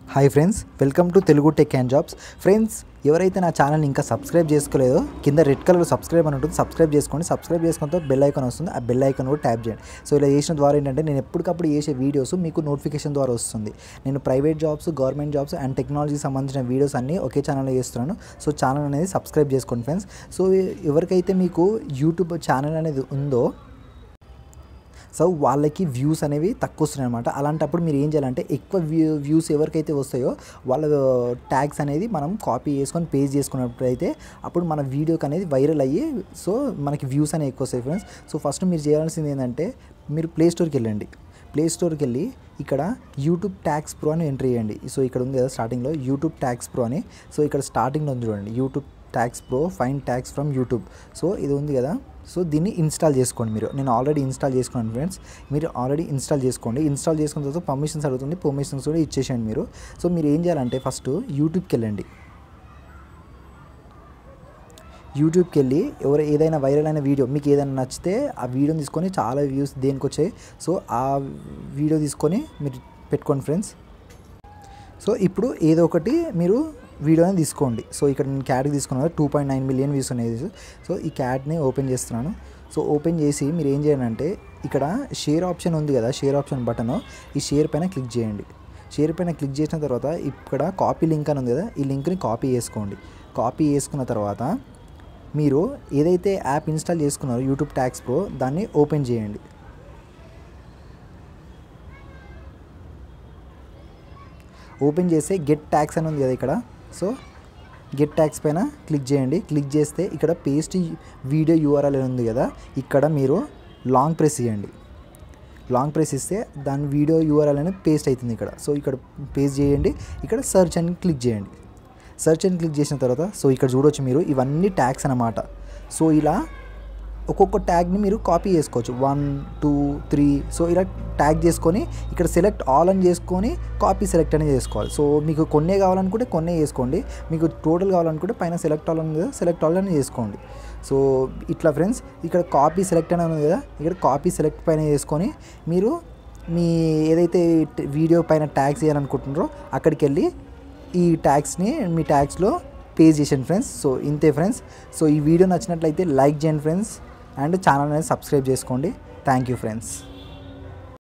hi friends welcome to Telugu tech and jobs friends ఎవరైతే నా ఛానల్ని ఇంకా సబ్స్క్రైబ్ చేసుకోలేదో కింద రెడ్ కలర్ సబ్స్క్రైబ్ అని ఉంటుంది సబ్స్క్రైబ్ చేసుకోండి సబ్స్క్రైబ్ చేసుకుంటే బెల్ ఐకాన్ వస్తుంది ఆ బెల్ ఐకాన్ కూడా ట్యాప్ చేయండి సో ఇలా చేసిన ద్వారా ఏంటంటే నేను ఎప్పటికప్పుడు చేసే వీడియోస్ మీకు నోటిఫికేషన్ ద్వారా వస్తుంది నేను private jobs government jobs and టెక్నాలజీకి సంబంధించిన వీడియోస్ అన్నీ ఒకే ఛానల్లో చేస్తున్నాను సో ఛానల్ అనేది సబ్స్క్రైబ్ చేసుకోండి ఫ్రెండ్స్ సో ఎవరికైతే మీకు యూట్యూబ్ ఛానల్ అనేది ఉందో సో వాళ్ళకి వ్యూస్ అనేవి తక్కువ వస్తున్నాయి అనమాట అలాంటప్పుడు మీరు ఏం చేయాలంటే ఎక్కువ వ్యూ వ్యూస్ ఎవరికైతే వస్తాయో వాళ్ళ ట్యాగ్స్ అనేది మనం కాపీ చేసుకొని పేజ్ చేసుకున్నప్పుడు అయితే అప్పుడు మన వీడియోకి అనేది వైరల్ అయ్యి సో మనకి వ్యూస్ అనేవి ఎక్కువ వస్తాయి ఫ్రెండ్స్ సో ఫస్ట్ మీరు చేయాల్సింది ఏంటంటే మీరు ప్లే స్టోర్కి వెళ్ళండి ప్లే స్టోర్కి వెళ్ళి ఇక్కడ యూట్యూబ్ ట్యాక్స్ ప్రో అని ఎంట్రీ చేయండి సో ఇక్కడ ఉంది కదా స్టార్టింగ్లో యూట్యూబ్ ట్యాక్స్ ప్రో అని సో ఇక్కడ స్టార్టింగ్లో ఉంది చూడండి YouTube tags pro find tags from YouTube so ఇది ఉంది కదా సో దీన్ని ఇన్స్టాల్ చేసుకోండి మీరు నేను ఆల్రెడీ ఇన్స్టాల్ చేసుకున్నాను ఫ్రెండ్స్ మీరు ఆల్రెడీ ఇన్స్టాల్ చేసుకోండి ఇన్స్టాల్ చేసుకున్న తర్వాత పర్మిషన్స్ అడుగుతుంది పర్మిషన్స్ కూడా ఇచ్చేసేయండి మీరు సో మీరు ఏం చేయాలంటే ఫస్ట్ యూట్యూబ్కి వెళ్ళండి యూట్యూబ్కి వెళ్ళి ఎవరు ఏదైనా వైరల్ అయిన వీడియో మీకు ఏదైనా నచ్చితే ఆ వీడియోని తీసుకొని చాలా వ్యూస్ దేనికి వచ్చాయి సో ఆ వీడియో తీసుకొని మీరు పెట్టుకోండి ఫ్రెండ్స్ సో ఇప్పుడు ఏదో ఒకటి మీరు వీడియోని తీసుకోండి సో ఇక్కడ నేను క్యాట్కి తీసుకున్నాను two point nine million views ఉన్నాయి సో ఈ క్యాట్ని ఓపెన్ చేస్తున్నాను సో ఓపెన్ చేసి మీరు ఏం చేయాలంటే ఇక్కడ షేర్ ఆప్షన్ ఉంది కదా షేర్ ఆప్షన్ బటన్ ఈ షేర్ పైన క్లిక్ చేయండి షేర్ పైన క్లిక్ చేసిన తర్వాత ఇక్కడ కాపీ లింక్ అని ఉంది కదా ఈ లింక్ని కాపీ చేసుకోండి కాపీ చేసుకున్న తర్వాత మీరు ఏదైతే యాప్ ఇన్స్టాల్ చేసుకున్నారో యూట్యూబ్ ట్యాక్స్ ప్రో దాన్ని ఓపెన్ చేయండి ఓపెన్ చేస్తే గెట్ ట్యాక్స్ అని ఉంది కదా ఇక్కడ సో గెట్ ట్యాక్స్ పైన క్లిక్ చేయండి క్లిక్ చేస్తే ఇక్కడ పేస్ట్ వీడియో యూఆర్ఎల్ అని ఉంది కదా ఇక్కడ మీరు లాంగ్ ప్రెస్ చేయండి లాంగ్ ప్రెస్ ఇస్తే దాని వీడియో యూఆర్ఎల్ అనేది పేస్ట్ అవుతుంది ఇక్కడ సో ఇక్కడ పేస్ట్ చేయండి ఇక్కడ సెర్చ్ అని క్లిక్ చేయండి సెర్చ్ అని క్లిక్ చేసిన తర్వాత సో ఇక్కడ చూడొచ్చు మీరు ఇవన్నీ ట్యాగ్స్ అన్నమాట సో ఇలా ఒక్కొక్క ట్యాగ్ని మీరు కాపీ చేసుకోవచ్చు వన్ టూ త్రీ సో ఇలా ట్యాగ్ చేసుకొని ఇక్కడ సెలెక్ట్ ఆల్ అని చేసుకొని కాపీ సెలెక్ట్ అనేది చేసుకోవాలి సో మీకు కొన్నే కావాలనుకుంటే కొన్నే చేసుకోండి మీకు టోటల్ కావాలనుకుంటే పైన సెలెక్ట్ ఆల్ ఉంది కదా సెలెక్ట్ ఆల్ అని చేసుకోండి సో ఇట్లా ఫ్రెండ్స్ ఇక్కడ కాపీ సెలెక్ట్ అని ఉంది కదా ఇక్కడ కాపీ సెలెక్ట్ పైన చేసుకొని మీరు మీ ఏదైతే వీడియో పైన ట్యాగ్స్ చేయాలనుకుంటున్నారో అక్కడికి వెళ్ళి ఈ ట్యాగ్స్ని మీ ట్యాగ్స్లో పే చేసాను ఫ్రెండ్స్ సో ఇంతే ఫ్రెండ్స్ సో ఈ వీడియో నచ్చినట్లయితే లైక్ చేయండి ఫ్రెండ్స్ అండ్ ఛానల్ అనేది సబ్స్క్రైబ్ చేసుకోండి థ్యాంక్ యూ ఫ్రెండ్స్